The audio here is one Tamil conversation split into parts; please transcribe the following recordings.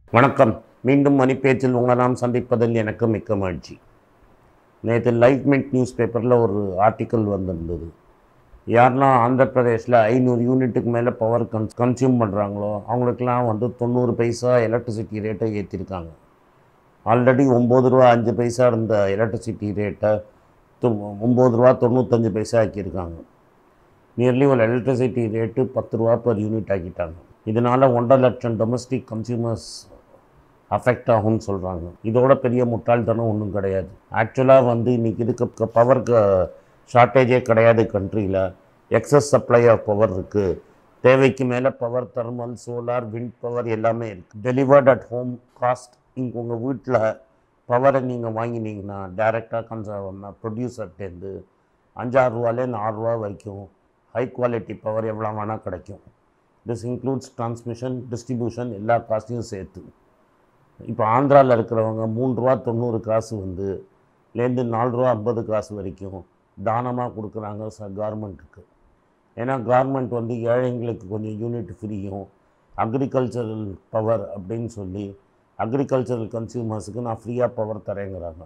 வணக்கம் மீண்டும் மணிப்பேச்சில் உங்களை நாம் சந்திப்பதில் எனக்கு மிக்க மகிழ்ச்சி நேற்று லைஃப் மின்ட் நியூஸ் பேப்பரில் ஒரு ஆர்டிக்கல் வந்திருந்தது யாரெல்லாம் ஆந்திர பிரதேஷில் ஐநூறு யூனிட்டுக்கு மேலே பவர் கன் கன்சியூம் பண்ணுறாங்களோ அவங்களுக்கெல்லாம் வந்து தொண்ணூறு பைசா எலக்ட்ரிசிட்டி ரேட்டை ஏற்றிருக்காங்க ஆல்ரெடி ஒம்பது ரூபா அஞ்சு பைசா இருந்த எலக்ட்ரிசிட்டி ரேட்டை ஒம்பது ரூபா தொண்ணூத்தஞ்சு பைசா ஆக்கியிருக்காங்க நியர்லி ஒரு எலக்ட்ரிசிட்டி ரேட்டு பத்து ரூபா பர் யூனிட் ஆக்கிட்டாங்க இதனால் ஒன்றரை லட்சம் டொமஸ்டிக் கன்சியூமர்ஸ் அஃபெக்ட் ஆகும்னு சொல்கிறாங்க இதோட பெரிய முட்டாள்தனம் ஒன்றும் கிடையாது ஆக்சுவலாக வந்து இன்றைக்கி இருக்க பவருக்கு ஷார்ட்டேஜே கிடையாது கண்ட்ரியில் எக்ஸஸ் சப்ளை ஆஃப் பவர் இருக்குது தேவைக்கு மேலே power thermal solar wind power எல்லாமே இருக்குது டெலிவர்ட் அட் ஹோம் காஸ்ட் இங்கே உங்கள் வீட்டில் பவரை நீங்கள் வாங்கினீங்கன்னா டைரெக்டாக கன்சர்வ் ப்ரொடியூசர்ட்டேருந்து அஞ்சாறு ரூபாலேருந்து ஆறு ரூபா வரைக்கும் ஹை குவாலிட்டி பவர் எவ்வளோ வேணால் கிடைக்கும் திஸ் இன்க்ளூட்ஸ் டிரான்ஸ்மிஷன் டிஸ்ட்ரிபியூஷன் எல்லா காஸ்ட்டையும் சேர்த்து இப்போ ஆந்திராவில் இருக்கிறவங்க மூணு ரூபா தொண்ணூறு காசு வந்து லேருந்து நாலு ரூபா ஐம்பது காசு வரைக்கும் தானமாக கொடுக்குறாங்க ச கவர்மெண்ட்டுக்கு ஏன்னா கவர்மெண்ட் வந்து ஏழைங்களுக்கு கொஞ்சம் யூனிட் ஃப்ரீயும் அக்ரிகல்ச்சரல் பவர் அப்படின்னு சொல்லி அக்ரிகல்ச்சரல் கன்சியூமர்ஸுக்கு நான் ஃப்ரீயாக பவர் தரேங்கிறாங்க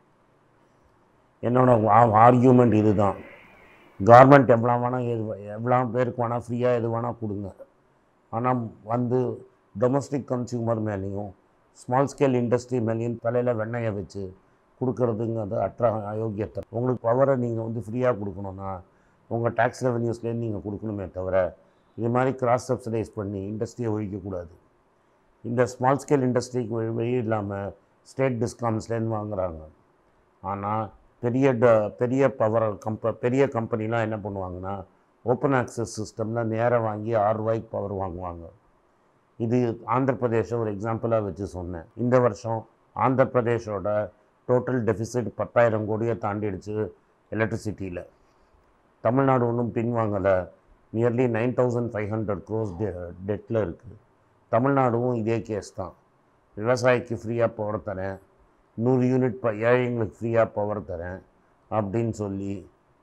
என்னோட ஆர்கியூமெண்ட் இதுதான் கவர்மெண்ட் எவ்வளோ வேணால் எது எவ்வளோ பேருக்கு வேணால் ஃப்ரீயாக எது வேணால் கொடுங்க ஆனால் வந்து டொமஸ்டிக் கன்சியூமர் மேலேயும் ஸ்மால் ஸ்கேல் இண்டஸ்ட்ரி மேலேயும் தலையில் வெண்ணெயை வச்சு கொடுக்கறதுங்கிறது அற்ற அயோக்கியத்தை உங்களுக்கு பவரை நீங்கள் வந்து ஃப்ரீயாக கொடுக்கணுன்னா உங்கள் டேக்ஸ் ரெவன்யூஸ்லேருந்து நீங்கள் கொடுக்கணுமே தவிர இது மாதிரி கிராஸ் சப்சிடைஸ் பண்ணி இண்டஸ்ட்ரியை ஒழிக்கக்கூடாது இந்த ஸ்மால் ஸ்கேல் இண்டஸ்ட்ரிக்கு வழி வழி இல்லாமல் ஸ்டேட் டிஸ்காம்ஸ்லேருந்து வாங்குறாங்க ஆனால் பெரிய ட பெரிய பவர் கம்ப பெரிய கம்பெனிலாம் என்ன பண்ணுவாங்கன்னா ஓப்பன் ஆக்சஸ் சிஸ்டமில் நேராக வாங்கி ஆறு ரூபாய்க்கு பவர் வாங்குவாங்க இது ஆந்திர பிரதேசம் ஒரு எக்ஸாம்பிளாக வச்சு சொன்னேன் இந்த வருஷம் ஆந்திர பிரதேஷோட டோட்டல் டெபிசிட் பத்தாயிரம் கோடியை தாண்டிடுச்சு எலக்ட்ரிசிட்டியில் தமிழ்நாடு ஒன்றும் பின்வாங்கலை nearly nine thousand five hundred crores டெ டெட்டில் இருக்குது தமிழ்நாடும் இதே கேஸ் தான் விவசாயிக்கு ஃப்ரீயாக பவர் தரேன் நூறு யூனிட் ப ஏழைங்களுக்கு ஃப்ரீயாக பவர் தரேன் அப்படின்னு சொல்லி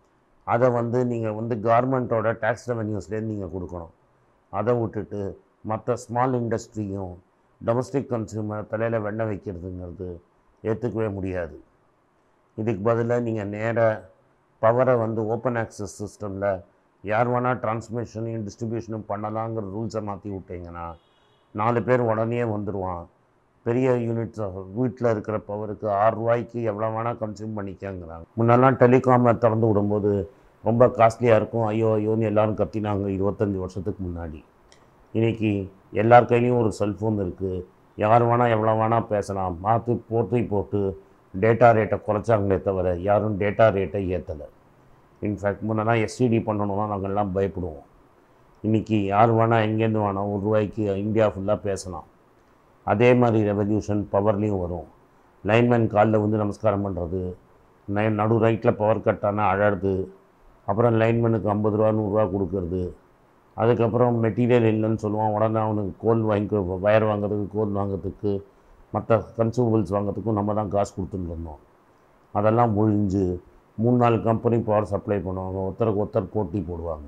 அதை வந்து நீங்கள் வந்து கவர்மெண்ட்டோட டேக்ஸ் ரெவன்யூஸ்லேருந்து நீங்கள் கொடுக்கணும் அதை விட்டுட்டு மற்ற ஸ்மால் இண்டஸ்ட்ரியும் டொமஸ்டிக் கன்சியூமர் தலையில் வெண்ணெய் வைக்கிறதுங்கிறது ஏற்றுக்கவே முடியாது இதுக்கு பதிலாக நீங்கள் நேராக பவரை வந்து ஓப்பன் ஆக்சஸ் சிஸ்டமில் யார் வேணால் டிரான்ஸ்மிஷனையும் டிஸ்ட்ரிபியூஷனும் பண்ணலாங்கிற ரூல்ஸை மாற்றி விட்டீங்கன்னா நாலு பேர் உடனே வந்துடுவான் பெரிய யூனிட்ஸ் வீட்டில் இருக்கிற பவருக்கு ஆறு ரூபாய்க்கு எவ்வளோ வேணால் கன்சியூம் பண்ணிக்கங்கிறாங்க முன்னெல்லாம் டெலிகாமை திறந்து விடும்போது ரொம்ப காஸ்ட்லியாக இருக்கும் ஐயோ ஐயோன்னு எல்லோரும் கத்தினாங்க இருபத்தஞ்சி வருஷத்துக்கு முன்னாடி இன்றைக்கி எல்லார் கையிலையும் ஒரு செல்ஃபோன் இருக்குது யார் வேணால் எவ்வளோ வேணால் பேசலாம் மாற்றி போட்டு போட்டு டேட்டா ரேட்டை குறைச்சாங்களே தவிர யாரும் டேட்டா ரேட்டை ஏற்றலை இன்ஃபேக்ட் முன்னெல்லாம் எஸ்டிடி பண்ணணும்னா நாங்கள்லாம் பயப்படுவோம் இன்றைக்கி யார் வேணால் எங்கேருந்து வேணால் ஒரு ரூபாய்க்கு இந்தியா ஃபுல்லாக பேசலாம் அதே மாதிரி ரெவல்யூஷன் பவர்லேயும் வரும் லைன்மேன் காலில் வந்து நமஸ்காரம் பண்ணுறது நை நடு ரைட்டில் பவர் கட் ஆனால் அழறது அப்புறம் லைன்மேனுக்கு ஐம்பது ரூபா நூறுரூவா கொடுக்கறது அதுக்கப்புறம் மெட்டீரியல் இல்லைன்னு சொல்லுவான் உடனே அவனுக்கு கோல் வாங்கி வயர் வாங்குறதுக்கு கோல் வாங்குறதுக்கு மற்ற கன்சூமபிள்ஸ் வாங்குறதுக்கும் நம்ம தான் காசு கொடுத்துட்டு இருந்தோம் அதெல்லாம் ஒழிஞ்சு மூணு நாலு கம்பெனி பவர் சப்ளை பண்ணுவாங்க ஒருத்தருக்கு ஒருத்தர் போட்டி போடுவாங்க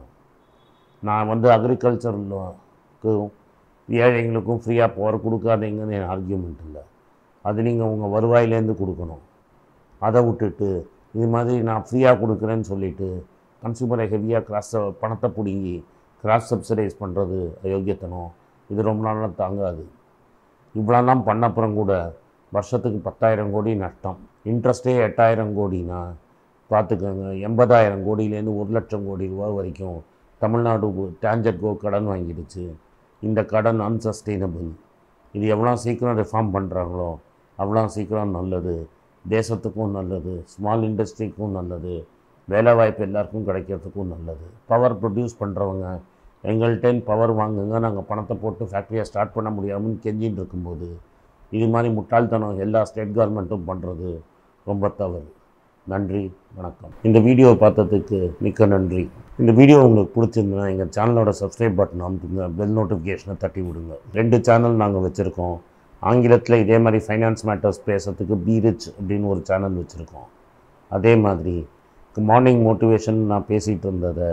நான் வந்து அக்ரிகல்ச்சருக்கு ஏழைங்களுக்கும் ஃப்ரீயாக பவர் கொடுக்காதீங்கன்னு என் ஆர்கியூமெண்ட் இல்லை அது நீங்கள் உங்கள் வருவாயிலேருந்து கொடுக்கணும் அதை விட்டுட்டு இது மாதிரி நான் ஃப்ரீயாக கொடுக்குறேன்னு சொல்லிவிட்டு கன்சூமரை ஹெவியாக கிராஸ் பணத்தை பிடுங்கி கிராஸ் சப்சிடைஸ் பண்ணுறது அயோக்கியத்தனம் இது ரொம்ப நாளாக தாங்காது இவ்வளோலாம் பண்ண அப்புறம் கூட வருஷத்துக்கு பத்தாயிரம் கோடி நஷ்டம் இன்ட்ரெஸ்ட்டே எட்டாயிரம் கோடினா பார்த்துக்கோங்க எண்பதாயிரம் கோடியிலேருந்து ஒரு லட்சம் கோடி ரூபா வரைக்கும் தமிழ்நாடு டேஞ்சட் கோ கடன் வாங்கிடுச்சு இந்த கடன் அன்சஸ்டெயினபிள் இது எவ்வளோ சீக்கிரம் ரிஃபார்ம் பண்ணுறாங்களோ அவ்வளோ சீக்கிரம் நல்லது தேசத்துக்கும் நல்லது ஸ்மால் இண்டஸ்ட்ரிக்கும் நல்லது வேலைவாய்ப்பு எல்லாருக்கும் கிடைக்கிறதுக்கும் நல்லது பவர் ப்ரொடியூஸ் பண்ணுறவங்க எங்கள்கிட்ட பவர் வாங்குங்க நாங்கள் பணத்தை போட்டு ஃபேக்ட்ரியை ஸ்டார்ட் பண்ண முடியாமல் கெஞ்சின்னு இருக்கும்போது இது மாதிரி முட்டாள்தனம் எல்லா ஸ்டேட் கவர்மெண்ட்டும் பண்ணுறது ரொம்ப தவறு நன்றி வணக்கம் இந்த வீடியோவை பார்த்ததுக்கு மிக்க நன்றி இந்த வீடியோ உங்களுக்கு பிடிச்சிருந்ததுன்னா எங்கள் சேனலோட சப்ஸ்கிரைப் பட்டன் அமுத்துங்க பெல் நோட்டிஃபிகேஷனை தட்டி விடுங்க ரெண்டு சேனல் நாங்கள் வச்சுருக்கோம் ஆங்கிலத்தில் இதே மாதிரி ஃபைனான்ஸ் மேட்டர்ஸ் பேசுறதுக்கு பி ரிச் அப்படின்னு ஒரு சேனல் வச்சுருக்கோம் அதே மாதிரி மார்னிங் மோட்டிவேஷன் நான் பேசிகிட்டு இருந்ததை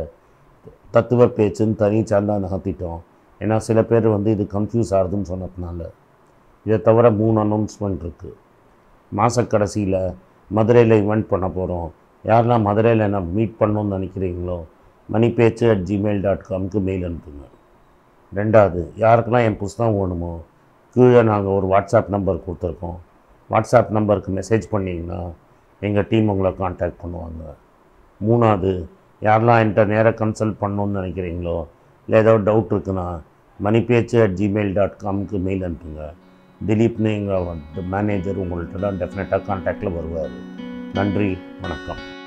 தத்துவ பேச்சுன்னு தனி சேனலாக நகர்த்திட்டோம் ஏன்னா சில பேர் வந்து இது கன்ஃபியூஸ் ஆகுதுன்னு சொன்னதுனால இதை தவிர மூணு அனௌன்ஸ்மெண்ட் இருக்குது மாத கடைசியில் மதுரையில் இவெண்ட் பண்ண போகிறோம் யாரெல்லாம் மதுரையில் என்ன மீட் பண்ணணும்னு நினைக்கிறீங்களோ money Pechu at Gmail dot காம்க்கு மெயில் அனுப்புங்க ரெண்டாவது யாருக்கெல்லாம் என் புஸ்தகம் வேணுமோ கீழே நாங்கள் ஒரு வாட்ஸ்அப் நம்பர் கொடுத்துருக்கோம் வாட்ஸ்அப் நம்பருக்கு மெசேஜ் பண்ணிங்கன்னா எங்கள் டீம் உங்களை காண்டாக்ட் பண்ணுவாங்க மூணாவது யாரெல்லாம் என்கிட்ட நேராக கன்சல்ட் பண்ணணும்னு நினைக்கிறீங்களோ இல்லை ஏதோ டவுட் இருக்குன்னா money Pechu at Gmail dot காம்க்கு மெயில் அனுப்புங்க திலீப்னு எங்கள் மேனேஜர் உங்கள்கிட்ட தான் டெஃபினட்டாக காண்டாக்டில் வருவார் நன்றி வணக்கம்